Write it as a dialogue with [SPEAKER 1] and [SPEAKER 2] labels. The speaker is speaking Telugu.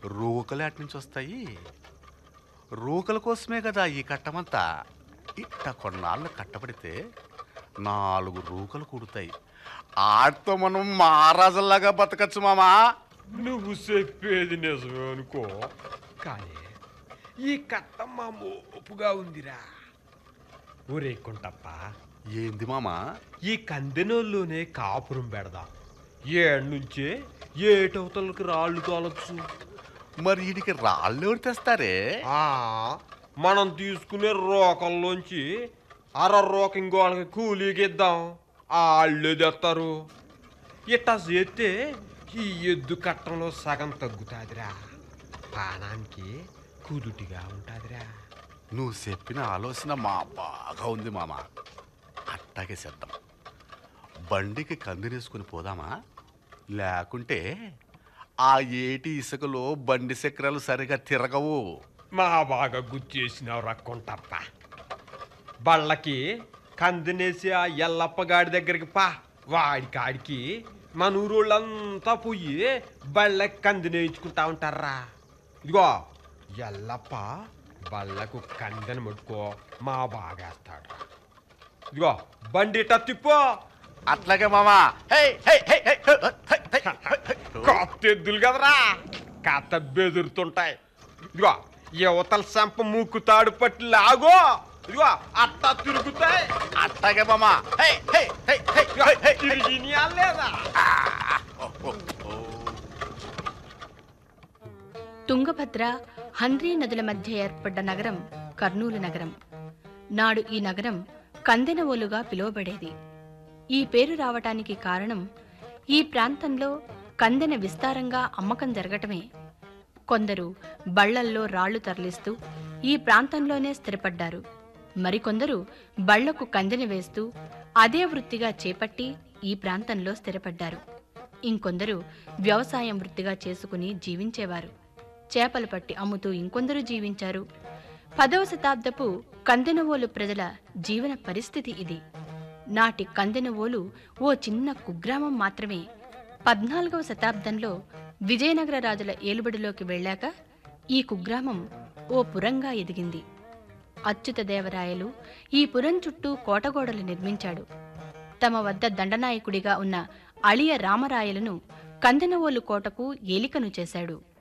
[SPEAKER 1] రూకలు ఎటు నుంచి వస్తాయి రూకల కోసమే కదా ఈ కట్టమంతా ఇట్ట కొన్నాళ్ళు కట్టబడితే నాలుగు రూకలు కుడతాయి ఆడితో మనం మహారాజుల్లాగా బతకచ్చు మామా
[SPEAKER 2] నువ్వు చెప్పేది నిజమే అనుకో కానీ ఈ కట్ట మా మోపుగా ఉందిరా ఊరే కుంటప్ప
[SPEAKER 1] ఏంది మామా
[SPEAKER 2] ఈ కందెనోళ్ళలోనే కాపురం పెడదాం ఏడు నుంచే ఏటవతలకు రాళ్ళు తోలచ్చు
[SPEAKER 1] మరి వీడికి రాళ్ళు ఎవరు తెస్తారే
[SPEAKER 2] ఆ, మనం తీసుకునే రోకల్లోంచి అర రోక ఇంకోళ్ళకి కూలీకి ఇద్దాం ఆళ్ళే తెస్తారు ఇట్టా చేస్తే ఈ ఎద్దు కట్టంలో సగం తగ్గుతాదిరా పానానికి కుదుటిగా ఉంటాదిరా
[SPEAKER 1] నువ్వు చెప్పిన ఆలోచన మా బాగా ఉంది మామ అట్టాగే చేద్దాం బండికి కందినేసుకుని పోదామా లేకుంటే ఆ ఏటి ఇసుకలో బండి చక్రాలు సరిగా తిరగవు
[SPEAKER 2] మా బాగా గుర్చేసినావు రక్కుంటప్ప బళ్ళకి కందినేసి ఆ ఎల్లప్ప గాడి దగ్గరికి పా వాడి కాడికి మన ఊరోళ్ళంతా పోయి బళ్ళకి కందినేయించుకుంటా ఉంటారా ఇదిగో ఎల్లప్ప బళ్ళకు కందెని ముట్టుకో మా బాగేస్తాడు ఇదిగో బండి ఇట్ట తిప్పో
[SPEAKER 1] అట్లాగే మామా హే హే హే హే హే, హే, హే, హే, హే.
[SPEAKER 2] కొత్త ఎద్దులు కదరా కథ బెదురుతుంటాయి ఇదిగో యువతల సంప ముక్కుతాడు పట్టి లాగో ఇదిగో అట్టా తిరుగుతాయి
[SPEAKER 1] అట్లాగే మామా హే హే హే హే హే, హే, హే.
[SPEAKER 2] తిరిగి లేదా
[SPEAKER 1] ఓ, ఓ, ఓ.
[SPEAKER 3] తుంగభద్ర హంద్రీ నదుల మధ్య ఏర్పడ్డ నగరం కర్నూలు నగరం నాడు ఈ నగరం కందెనవోలుగా పిలువబడేది ఈ పేరు రావటానికి కారణం ఈ ప్రాంతంలో కందెన విస్తారంగా అమ్మకం జరగటమే కొందరు బళ్లల్లో రాళ్లు తరలిస్తూ ఈ ప్రాంతంలోనే స్థిరపడ్డారు మరికొందరు బళ్లకు కందెన వేస్తూ అదే వృత్తిగా చేపట్టి ఈ ప్రాంతంలో స్థిరపడ్డారు ఇంకొందరు వ్యవసాయం వృత్తిగా చేసుకుని జీవించేవారు చేపలు పట్టి అమ్ముతూ ఇంకొందరు జీవించారు పదవ శతాబ్దపు కందెనవోలు ప్రజల జీవన పరిస్థితి ఇది నాటి కందెనవోలు ఓ చిన్న కుగ్రామం మాత్రమే పద్నాలుగవ శతాబ్దంలో విజయనగర రాజుల ఏలుబడిలోకి వెళ్ళాక ఈ కుగ్రామం ఓ పురంగా ఎదిగింది అచ్యుతదేవరాయలు ఈ పురం చుట్టూ కోటగోడలు నిర్మించాడు తమ వద్ద దండనాయకుడిగా ఉన్న అళియ రామరాయలను కందెనవోలు కోటకు ఏలికను చేశాడు